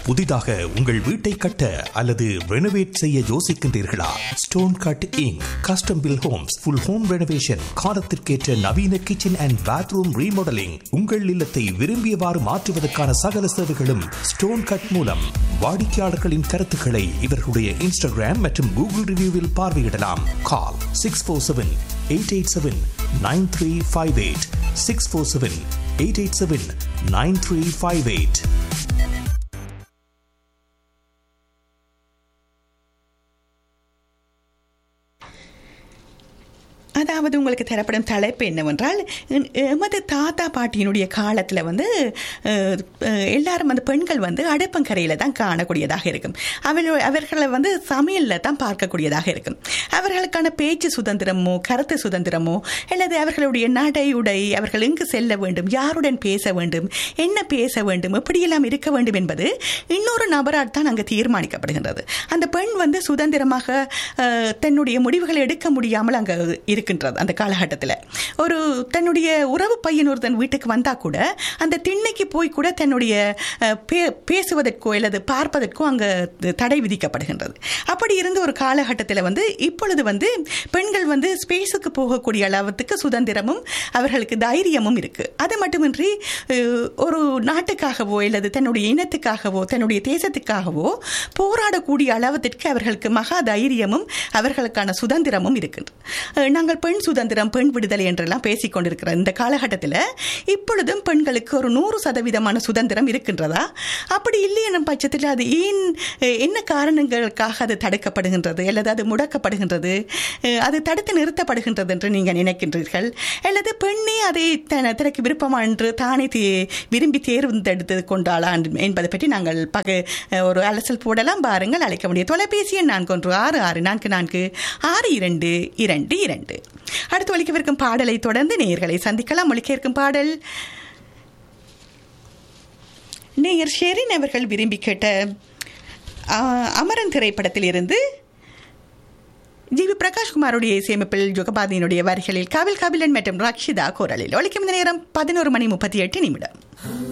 புதிதாக உங்கள் வீட்டை கட்ட அல்லது ரெனோவேட் செய்ய யோசிக்கின்றீர்களா stone cutting custom build homes full home renovation காலத்திற்கேற்ற நவீன கிச்சன் அண்ட் பாத்ரூம் ரீமாடலிங் உங்கள் இல்லத்தை விரும்பியவாறு மாற்றுவதற்கான சகல சேவைகளும் ஸ்டோன் கட் மூலம் வாடிக்கையாளர்களின் கருத்துக்களை இவர்களுடைய இன்ஸ்டாகிராம் மற்றும் கூகுள் ரிவ்யூவில் பார்வையிடலாம் call six four seven eight eight seven nine three five eight six four seven eight eight seven nine three five eight அதாவது உங்களுக்கு தரப்படும் தலைப்பு என்னவென்றால் எ- எமது தாத்தா பாட்டியினுடைய காலத்தில் வந்து அஹ், அஹ், எல்லாரும் அந்த பெண்கள் வந்து அடுப்பங்கரையில் தான் காணக்கூடியதாக இருக்கும் அவர்கள் அவர்களை வந்து சமையலில் தான் பார்க்கக்கூடியதாக இருக்கும் அவர்களுக்கான பேச்சு சுதந்திரமோ கருத்து சுதந்திரமோ அல்லது அவர்களுடைய நடை உடை அவர்கள் எங்கு செல்ல வேண்டும் யாருடன் பேச வேண்டும் என்ன பேச வேண்டும் எப்படியெல்லாம் இருக்க வேண்டும் என்பது இன்னொரு நபரால் தான் அங்கே தீர்மானிக்கப்படுகின்றது அந்த பெண் வந்து சுதந்திரமாக அஹ், தன்னுடைய முடிவுகளை எடுக்க முடியாமல் அங்கே இருக்கின்றது அந்த காலகட்டத்தில் ஒரு தன்னுடைய உறவு பையன் ஒருத்தன் வீட்டுக்கு வந்தா கூட அந்த திண்ணைக்கு போய் கூட தன்னுடைய அஹ், பே- பேசுவதற்கோ அல்லது பார்ப்பதற்கோ அங்கே தடை விதிக்கப்படுகின்றது அப்படி இருந்த ஒரு காலகட்டத்தில் வந்து இப்பொழுது வந்து பெண்கள் வந்து ஸ்பேஸுக்கு போகக்கூடிய அளவுக்கு சுதந்திரமும் அவர்களுக்கு தைரியமும் இருக்கு அது மட்டுமின்றி அஹ், ஒரு நாட்டுக்காகவோ அல்லது தன்னுடைய இனத்துக்காகவோ தன்னுடைய தேசத்துக்காகவோ போராடக்கூடிய அளவத்திற்கு அவர்களுக்கு மகா தைரியமும் அவர்களுக்கான சுதந்திரமும் இருக்கின்றது அஹ், நாங்கள் பெண் சுதந்திரம் பெண் விடுதலை என்றெல்லாம் பேசிக் கொண்டிருக்கிற இந்த காலகட்டத்தில் இப்பொழுதும் பெண்களுக்கு ஒரு நூறு சதவீதமான சுதந்திரம் இருக்கின்றதா அப்படி இல்லை எனும் பட்சத்தில் அது ஏன் அஹ், என்ன காரணங்களுக்காக அது தடுக்கப்படுகின்றது அல்லது அது முடக்கப்படுகின்றது அஹ், அது தடுத்து நிறுத்தப்படுகின்றது என்று நீங்கள் நினைக்கின்றீர்கள் அல்லது பெண்ணே அதை தன- தனக்கு விருப்பமா என்று தானே தே- விரும்பி தேர்ந்தெடுத்து கொண்டாளா என்பதை பற்றி நாங்கள் பக அஹ், ஒரு அலசல் போடலாம் பாருங்கள் அழைக்க முடியும் தொலைபேசி எண் நான்கு ஒன்று ஆறு ஆறு நான்கு நான்கு ஆறு இரண்டு இரண்டு இரண்டு அடுத்து ஒலிக்கவிருக்கும் பாடலை தொடர்ந்து நேயர்களை சந்திக்கலாம் ஒலிக்க இருக்கும் பாடல் நேயர் ஷெரின் அவர்கள் விரும்பி கேட்ட ஆ, அமரன் திரைப்படத்தில் இருந்து ஜி வி பிரகாஷ்குமாருடைய இசையமைப்பில் ஜுகபாதியினுடைய வரிகளில் கபில் கபிலன் மற்றும் ரக்ஷிதா குரலில் ஒலிக்கும் இந்த நேரம் பதினோரு மணி முப்பத்தி எட்டு நிமிடம்